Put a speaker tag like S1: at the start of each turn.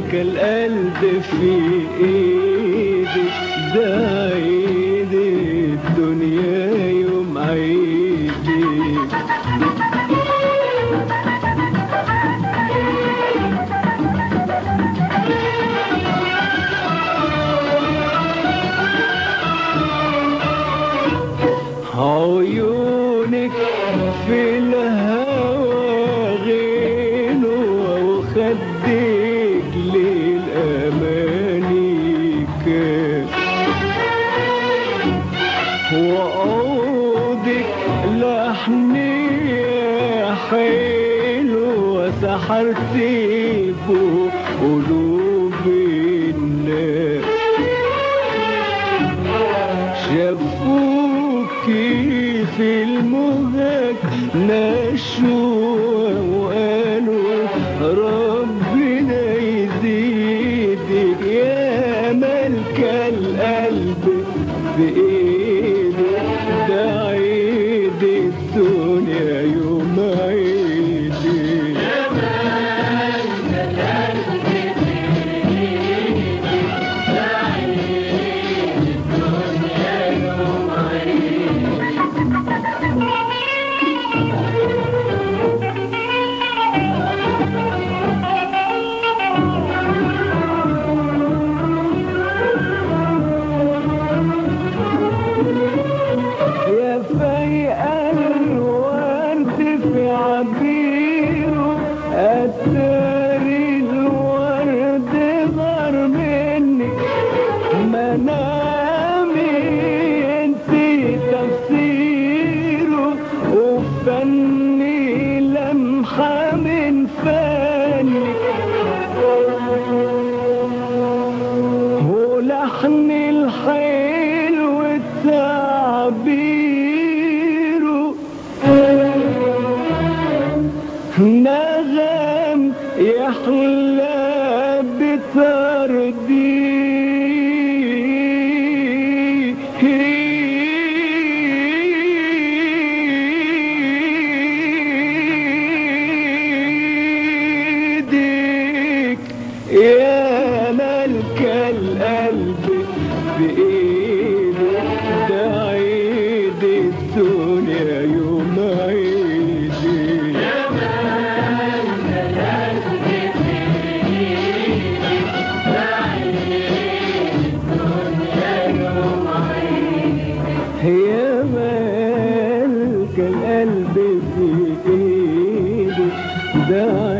S1: ملك القلب في ايدي ده عيد الدنيا يوم عيدي عيونك في الهوى غنوة وخدك للأماني كان وعودك لحنية حلوة سحرتي فوق قلوب الناس شافوكي في المهاج نشوة وقالوا ربنا يزيدك يا ملك القلب بإيدك ده عيد الدنيا يوم عيدي يا فايق الورد في عبيره أتاري الورد غار مني منامي انتي تفسيره وفني لمحة من فنك ولحن الحلو التعبير نغم يحلى بترديدك يا ملك القلب بإيدك ده عيد الدنيا يوم عيدي يا ملك القلب في ايدك ده